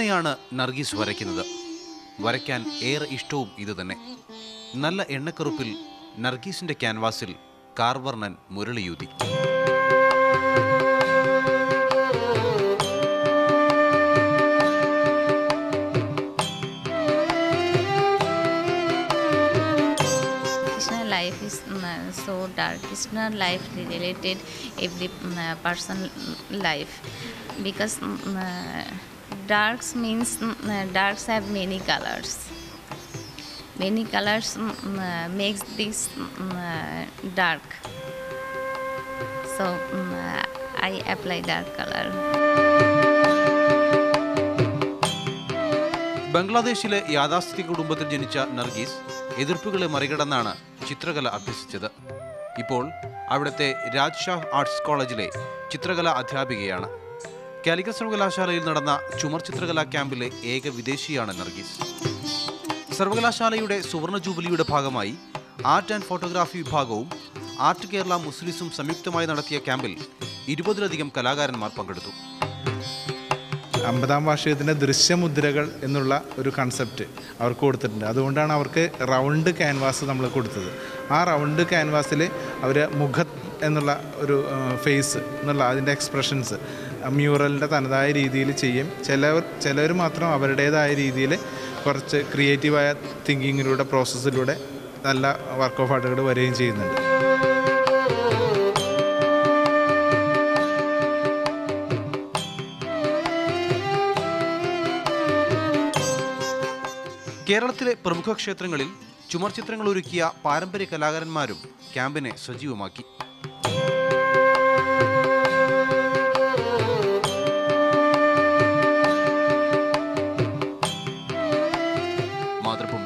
ഇങ്ങനെയാണ് നർഗീസ് വരയ്ക്കുന്നത് വരയ്ക്കാൻ ഏറെ ഇഷ്ടവും ഇതുതന്നെ നല്ല എണ്ണക്കറുപ്പിൽ നർഗീസിന്റെ ക്യാൻവാസിൽ Karvarnan മുരളിയൂതി Krishna life is mm, so dark. Krishna life related every mm, person life because mm, uh, darks means mm, darks have many colors. Many colors mm, uh, makes this mm, uh, dark. So mm, uh, I apply dark color. ബംഗ്ലാദേശിലെ യാഥാസ്ഥിതിക കുടുംബത്തിൽ ജനിച്ച നർഗീസ് എതിർപ്പുകളെ മറികടന്നാണ് ചിത്രകല അഭ്യസിച്ചത് ഇപ്പോൾ അവിടുത്തെ രാജ്ഷാഹ് arts കോളേജിലെ ചിത്രകലാ അധ്യാപികയാണ് കാലിക്കറ്റ് സർവകലാശാലയിൽ നടന്ന ചുമർ ചിത്രകലാ ക്യാമ്പിലെ ഏക വിദേശിയാണ് നർഗീസ് സർവകലാശാലയുടെ സുവർണ ജൂബിലിയുടെ ഭാഗമായി ആർട്ട് ആൻഡ് ഫോട്ടോഗ്രാഫി വിഭാഗവും ആർട്ട് കേരള മുസ്ലിസും സംയുക്തമായി നടത്തിയ ക്യാമ്പിൽ ഇരുപതിലധികം കലാകാരന്മാർ പങ്കെടുത്തു അമ്പതാം വാർഷികത്തിൻ്റെ ദൃശ്യമുദ്രകൾ എന്നുള്ള ഒരു കൺസെപ്റ്റ് അവർക്ക് കൊടുത്തിട്ടുണ്ട് അതുകൊണ്ടാണ് അവർക്ക് റൗണ്ട് ക്യാൻവാസ് നമ്മൾ കൊടുത്തത് ആ റൗണ്ട് ക്യാൻവാസിൽ അവർ മുഖ എന്നുള്ള ഒരു ഫേസ് എന്നുള്ള അതിൻ്റെ എക്സ്പ്രഷൻസ് മ്യൂറലിൻ്റെ തനതായ രീതിയിൽ ചെയ്യും ചിലവർ ചിലവർ മാത്രം അവരുടേതായ രീതിയിൽ കുറച്ച് ക്രിയേറ്റീവായ തിങ്കിങ്ങിലൂടെ പ്രോസസ്സിലൂടെ നല്ല വർക്ക് ഓഫ് ആർട്ടുകൾ വരികയും ചെയ്യുന്നുണ്ട് കേരളത്തിലെ പ്രമുഖ ക്ഷേത്രങ്ങളിൽ ചുമർ ചിത്രങ്ങൾ ഒരുക്കിയ പാരമ്പര്യ കലാകാരന്മാരും ക്യാമ്പിനെ സജീവമാക്കി മാതൃഭൂമി